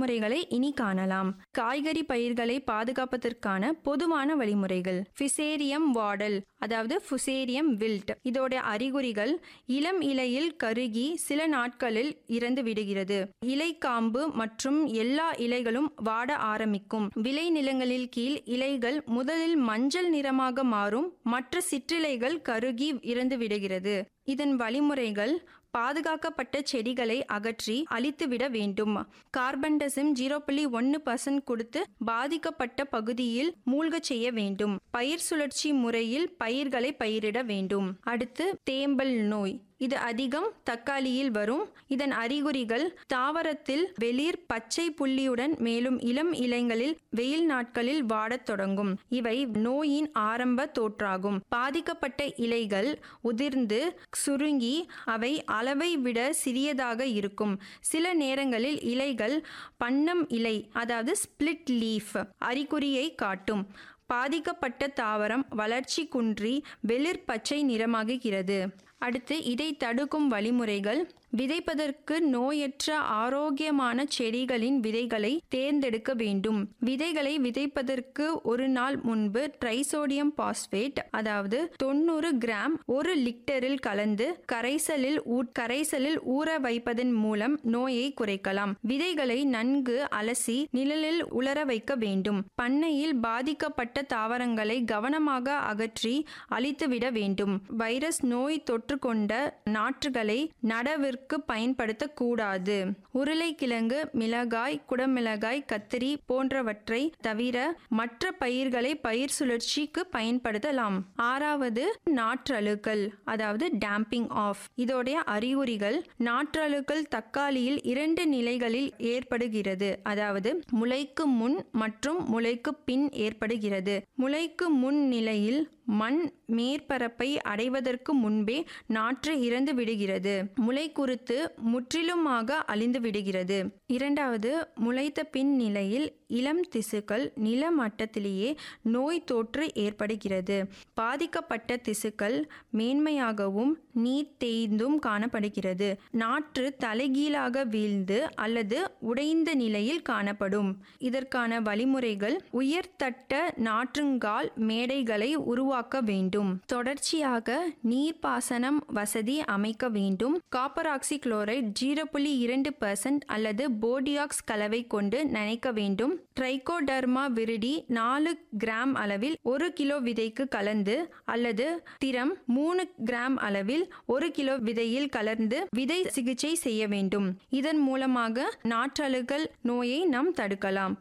வழிமுறைகளை இனி காணலாம் காய்கறி பயிர்களை பாதுகாப்பதற்கான பொதுவான வழிமுறைகள் ஃபிசேரியம் வாடல் அதாவது ஃபுசேரியம் வில்ட் இதோட அறிகுறிகள் இளம் இலையில் கருகி சில நாட்களில் இறந்து விடுகிறது இலை காம்பு மற்றும் எல்லா இலைகளும் வாட ஆரம்பிக்கும் விளை நிலங்களில் கீழ் இலைகள் முதலில் மஞ்சள் நிறமாக மாறும் மற்ற சிற்றிலைகள் கருகி இறந்து விடுகிறது இதன் வழிமுறைகள் பாதுகாக்கப்பட்ட செடிகளை அகற்றி அழித்துவிட வேண்டும் கார்பன்டசிம் ஜீரோ புள்ளி ஒன்று பர்சன்ட் கொடுத்து பாதிக்கப்பட்ட பகுதியில் மூழ்கச் செய்ய வேண்டும் பயிர் சுழற்சி முறையில் பயிர்களை பயிரிட வேண்டும் அடுத்து தேம்பல் நோய் இது அதிகம் தக்காளியில் வரும் இதன் அறிகுறிகள் தாவரத்தில் வெளிர் பச்சை புள்ளியுடன் மேலும் இளம் இலைகளில் வெயில் நாட்களில் வாடத் தொடங்கும் இவை நோயின் ஆரம்ப தோற்றாகும் பாதிக்கப்பட்ட இலைகள் உதிர்ந்து சுருங்கி அவை அளவை விட சிறியதாக இருக்கும் சில நேரங்களில் இலைகள் பன்னம் இலை அதாவது ஸ்பிளிட் லீஃப் அறிகுறியை காட்டும் பாதிக்கப்பட்ட தாவரம் வளர்ச்சி குன்றி வெளிர் பச்சை நிறமாகுகிறது அடுத்து இதை தடுக்கும் வழிமுறைகள் விதைப்பதற்கு நோயற்ற ஆரோக்கியமான செடிகளின் விதைகளை தேர்ந்தெடுக்க வேண்டும் விதைகளை விதைப்பதற்கு ஒரு நாள் முன்பு ட்ரைசோடியம் பாஸ்பேட் அதாவது தொண்ணூறு கிராம் ஒரு லிட்டரில் கலந்து கரைசலில் கரைசலில் ஊற வைப்பதன் மூலம் நோயை குறைக்கலாம் விதைகளை நன்கு அலசி நிழலில் உலர வைக்க வேண்டும் பண்ணையில் பாதிக்கப்பட்ட தாவரங்களை கவனமாக அகற்றி அழித்துவிட வேண்டும் வைரஸ் நோய் தொற்று கொண்ட நாற்றுகளை நடவிற்கு பயன்படுத்தக்கூடாது உருளைக்கிழங்கு மிளகாய் குடமிளகாய் கத்திரி போன்றவற்றை தவிர மற்ற பயிர்களை பயிர் சுழற்சிக்கு பயன்படுத்தலாம் ஆறாவது நாற்றழுக்கல் அதாவது டேம்பிங் ஆஃப் இதோடைய அறிகுறிகள் நாற்றழுக்கல் தக்காளியில் இரண்டு நிலைகளில் ஏற்படுகிறது அதாவது முளைக்கு முன் மற்றும் முளைக்கு பின் ஏற்படுகிறது முளைக்கு முன் நிலையில் மண் மேற்பரப்பை அடைவதற்கு முன்பே நாற்று இறந்து விடுகிறது முளை குறுத்து முற்றிலுமாக அழிந்து விடுகிறது இரண்டாவது முளைத்த பின் நிலையில் இளம் திசுக்கள் நில மட்டத்திலேயே நோய் தொற்று ஏற்படுகிறது பாதிக்கப்பட்ட திசுக்கள் மேன்மையாகவும் நீர் தேய்ந்தும் காணப்படுகிறது நாற்று தலைகீழாக வீழ்ந்து அல்லது உடைந்த நிலையில் காணப்படும் இதற்கான வழிமுறைகள் உயர்தட்ட நாற்றுங்கால் மேடைகளை உருவாக்க வேண்டும் தொடர்ச்சியாக நீர்ப்பாசனம் வசதி அமைக்க வேண்டும் காப்பர் ஆக்சி குளோரைட் ஜீரோ புள்ளி இரண்டு பர்சன்ட் அல்லது போடியாக்ஸ் கலவை கொண்டு நனைக்க வேண்டும் ட்ரைகோடர்மா விரிடி நாலு கிராம் அளவில் ஒரு கிலோ விதைக்கு கலந்து அல்லது திரம் மூணு கிராம் அளவில் ஒரு கிலோ விதையில் கலந்து விதை சிகிச்சை செய்ய வேண்டும் இதன் மூலமாக நாற்றழுகல் நோயை நாம் தடுக்கலாம்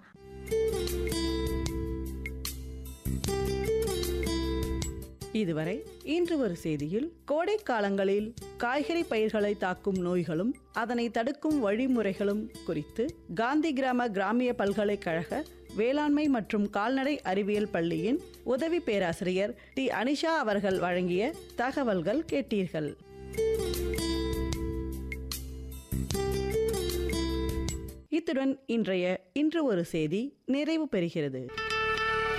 இதுவரை இன்று ஒரு செய்தியில் கோடை காலங்களில் காய்கறி பயிர்களை தாக்கும் நோய்களும் அதனை தடுக்கும் வழிமுறைகளும் குறித்து காந்தி கிராம கிராமிய பல்கலைக்கழக வேளாண்மை மற்றும் கால்நடை அறிவியல் பள்ளியின் உதவி பேராசிரியர் டி அனிஷா அவர்கள் வழங்கிய தகவல்கள் கேட்டீர்கள் இத்துடன் இன்றைய இன்று ஒரு செய்தி நிறைவு பெறுகிறது